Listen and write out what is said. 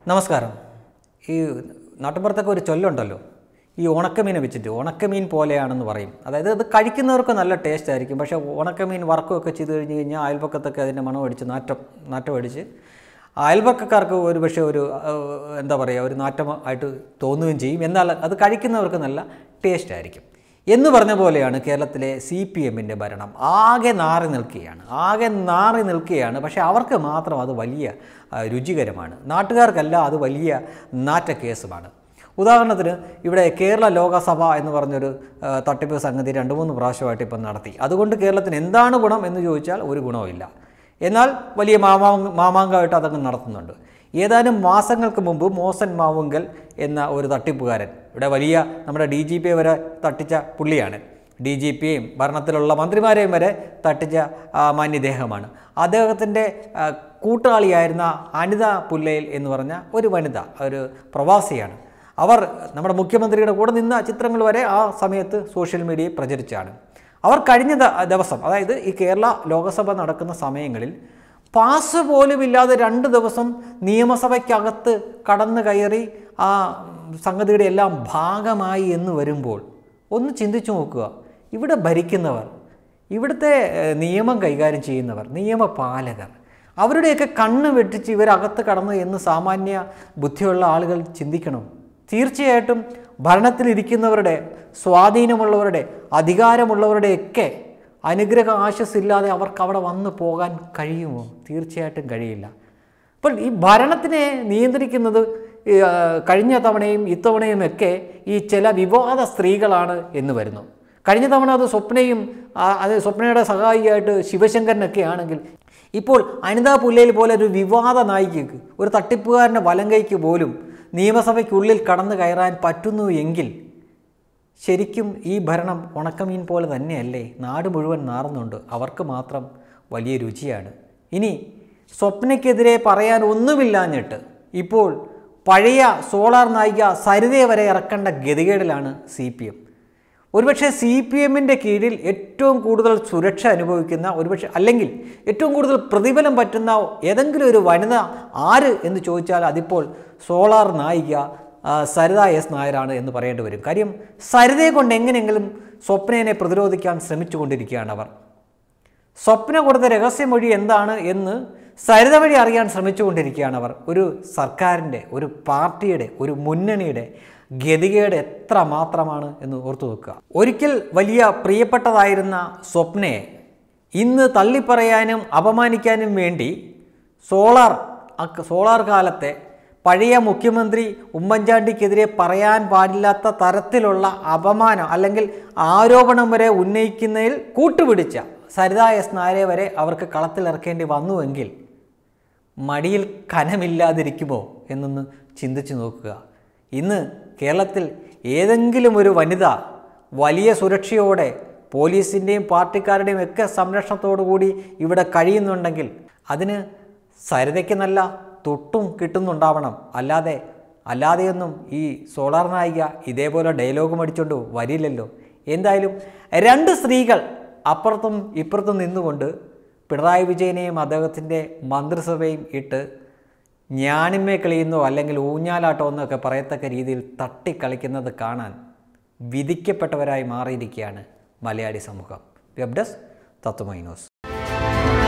നമസ്കാരം ഈ നാട്ടുമ്പുറത്തൊക്കെ ഒരു ചൊല്ലുണ്ടല്ലോ ഈ ഉണക്കമീനെ വെച്ചിട്ട് ഉണക്കമീൻ പോലെയാണെന്ന് പറയും അതായത് അത് കഴിക്കുന്നവർക്ക് നല്ല ടേസ്റ്റ് ആയിരിക്കും പക്ഷേ ഉണക്കമീൻ വറക്കുകയൊക്കെ ചെയ്ത് കഴിഞ്ഞ് കഴിഞ്ഞാൽ അയൽപക്കത്തൊക്കെ അതിൻ്റെ മണം അടിച്ച് നാറ്റം നാറ്റം അടിച്ച് അയൽപക്കക്കാർക്ക് ഒരു പക്ഷേ ഒരു ആ, എന്താ പറയുക ഒരു നാറ്റം ആയിട്ട് തോന്നുകയും ചെയ്യും എന്നാൽ അത് കഴിക്കുന്നവർക്ക് നല്ല ടേസ്റ്റ് ആയിരിക്കും എന്ന് പറഞ്ഞ പോലെയാണ് കേരളത്തിലെ സി പി എമ്മിൻ്റെ ഭരണം ആകെ നാറി നിൽക്കുകയാണ് ആകെ നാറി നിൽക്കുകയാണ് പക്ഷേ അവർക്ക് മാത്രം അത് വലിയ ആ, രുചികരമാണ് നാട്ടുകാർക്കല്ല അത് വലിയ നാറ്റ കേസുമാണ് ഉദാഹരണത്തിന് ഇവിടെ കേരള ലോകസഭ എന്ന് പറഞ്ഞൊരു ആ, തട്ടിപ്പ് സംഗതി രണ്ട് മൂന്ന് പ്രാവശ്യമായിട്ട് ഇപ്പം നടത്തി അതുകൊണ്ട് കേരളത്തിന് എന്താണ് ഗുണം എന്ന് ചോദിച്ചാൽ ഒരു ഗുണവുമില്ല എന്നാൽ വലിയ മാമാ മാമാങ്കമായിട്ട് അതങ്ങ് നടത്തുന്നുണ്ട് ഏതാനും മാസങ്ങൾക്ക് മുമ്പ് മോസൻ മാവുങ്കൽ എന്ന ഒരു തട്ടിപ്പുകാരൻ ഇവിടെ വലിയ നമ്മുടെ ഡി ജി പി വരെ തട്ടിച്ച പുള്ളിയാണ് ഡി ജി പിയെയും ഭരണത്തിലുള്ള മന്ത്രിമാരെയും വരെ തട്ടിച്ച ആ, മാന്യദേഹമാണ് അദ്ദേഹത്തിൻ്റെ ആ, കൂട്ടാളിയായിരുന്ന അനിത പുല്ലയിൽ എന്ന് പറഞ്ഞ ഒരു വനിത ഒരു പ്രവാസിയാണ് അവർ നമ്മുടെ മുഖ്യമന്ത്രിയുടെ കൂടെ നിന്ന ചിത്രങ്ങൾ വരെ ആ സമയത്ത് സോഷ്യൽ മീഡിയയിൽ പ്രചരിച്ചാണ് അവർ കഴിഞ്ഞ ദ- ദിവസം അതായത് ഈ കേരള ലോകസഭ നടക്കുന്ന സമയങ്ങളിൽ പാസ് പോലുമില്ലാതെ രണ്ട് ദിവസം നിയമസഭയ്ക്കകത്ത് കടന്നു കയറി ആ സംഗതിയുടെ എല്ലാം ഭാഗമായി എന്ന് വരുമ്പോൾ ഒന്ന് ചിന്തിച്ചു നോക്കുക ഇവിടെ ഭരിക്കുന്നവർ ഇവിടുത്തെ ഏഹ്, നിയമം കൈകാര്യം ചെയ്യുന്നവർ നിയമപാലകർ അവരുടെയൊക്കെ കണ്ണ് വെട്ടിച്ച് ഇവരകത്ത് കടന്നു എന്ന് സാമാന്യ ബുദ്ധിയുള്ള ആളുകൾ ചിന്തിക്കണം തീർച്ചയായിട്ടും ഭരണത്തിലിരിക്കുന്നവരുടെ സ്വാധീനമുള്ളവരുടെ അധികാരമുള്ളവരുടെയൊക്കെ അനുഗ്രഹ ആശസ്സില്ലാതെ അവർക്ക് അവിടെ വന്നു പോകാൻ കഴിയുമോ തീർച്ചയായിട്ടും കഴിയില്ല അപ്പോൾ ഈ ഭരണത്തിനെ നിയന്ത്രിക്കുന്നത് ഈ, ആ, കഴിഞ്ഞ തവണയും ഇത്തവണയും ഒക്കെ ഈ ചില വിവാദ സ്ത്രീകളാണ് എന്ന് വരുന്നു കഴിഞ്ഞ തവണ അത് സ്വപ്നയും ആ, അത് സ്വപ്നയുടെ സഹായിയായിട്ട് ശിവശങ്കരനൊക്കെ ആണെങ്കിൽ ഇപ്പോൾ അനിതാ പുല്ലയിൽ പോലെ ഒരു വിവാദ നായികയ്ക്ക് ഒരു തട്ടിപ്പുകാരൻ്റെ വലങ്കൈക്ക് പോലും നിയമസഭയ്ക്കുള്ളിൽ കടന്നു കയറാൻ പറ്റുന്നു എങ്കിൽ ശരിക്കും ഈ ഭരണം ഉണക്കമീൻ പോലെ തന്നെയല്ലേ നാട് മുഴുവൻ നാറുന്നുണ്ട് അവർക്ക് മാത്രം വലിയ രുചിയാണ് ഇനി സ്വപ്നയ്ക്കെതിരെ പറയാൻ ഒന്നുമില്ലാഞ്ഞിട്ട് ഇപ്പോൾ പഴയ സോളാർ നായിക സരിതയെ വരെ ഇറക്കേണ്ട ഗതികേടിലാണ് സി പി എം ഒരുപക്ഷെ സി പി എമ്മിൻ്റെ കീഴിൽ ഏറ്റവും കൂടുതൽ സുരക്ഷ അനുഭവിക്കുന്ന ഒരുപക്ഷെ അല്ലെങ്കിൽ ഏറ്റവും കൂടുതൽ പ്രതിഫലം പറ്റുന്ന ഏതെങ്കിലും ഒരു വനിത ആര് എന്ന് ചോദിച്ചാൽ അതിപ്പോൾ സോളാർ നായിക ആ, സരിത എസ് നായരാണ് എന്ന് പറയേണ്ടി വരും കാര്യം സരിതയെ കൊണ്ട് എങ്ങനെയെങ്കിലും സ്വപ്നയെ പ്രതിരോധിക്കാൻ ശ്രമിച്ചുകൊണ്ടിരിക്കുകയാണ് അവർ സ്വപ്ന കൊടുത്ത രഹസ്യമൊഴി എന്താണ് എന്ന് സരിത വഴി അറിയാൻ ശ്രമിച്ചുകൊണ്ടിരിക്കുകയാണ് അവർ ഒരു സർക്കാരിൻ്റെ ഒരു പാർട്ടിയുടെ ഒരു മുന്നണിയുടെ ഗതികേട് എത്ര മാത്രമാണ് എന്ന് ഓർത്തു നോക്കുക ഒരിക്കൽ വലിയ പ്രിയപ്പെട്ടതായിരുന്ന സ്വപ്നയെ ഇന്ന് തള്ളിപ്പറയാനും അപമാനിക്കാനും വേണ്ടി സോളാർ അക്ക് സോളാർ കാലത്തെ പഴയ മുഖ്യമന്ത്രി ഉമ്മൻചാണ്ടിക്കെതിരെ പറയാൻ പാടില്ലാത്ത തരത്തിലുള്ള അപമാനം അല്ലെങ്കിൽ ആരോപണം വരെ ഉന്നയിക്കുന്നതിൽ കൂട്ടുപിടിച്ച സരിത എസ് നായരെ വരെ അവർക്ക് കളത്തിലിറക്കേണ്ടി വന്നുവെങ്കിൽ മടിയിൽ കനമില്ലാതിരിക്കുമോ എന്നൊന്ന് ചിന്തിച്ചു നോക്കുക ഇന്ന് കേരളത്തിൽ ഏതെങ്കിലും ഒരു വനിത വലിയ സുരക്ഷയോടെ പോലീസിൻ്റെയും പാർട്ടിക്കാരുടെയും ഒക്കെ സംരക്ഷണത്തോടു കൂടി ഇവിടെ കഴിയുന്നുണ്ടെങ്കിൽ അതിന് സരിതയ്ക്ക് നല്ല തൊട്ടും കിട്ടുന്നുണ്ടാവണം അല്ലാതെ അല്ലാതെയൊന്നും ഈ സോളാർ നായിക ഇതേപോലെ ഡയലോഗും അടിച്ചുകൊണ്ട് വരില്ലല്ലോ എന്തായാലും രണ്ട് സ്ത്രീകൾ അപ്പുറത്തും ഇപ്പുറത്തും നിന്നുകൊണ്ട് പിണറായി വിജയനെയും അദ്ദേഹത്തിൻ്റെ മന്ത്രിസഭയും ഇട്ട് ഞാണിന്മേ കളിയുന്നോ അല്ലെങ്കിൽ ഊഞ്ഞാലാട്ടോ എന്നൊക്കെ പറയത്തക്ക രീതിയിൽ തട്ടിക്കളിക്കുന്നത് കാണാൻ വിധിക്കപ്പെട്ടവരായി മാറിയിരിക്കുകയാണ് മലയാളി സമൂഹം വെബ് ഡെസ്ക് തത്വമൈ ന്യൂസ്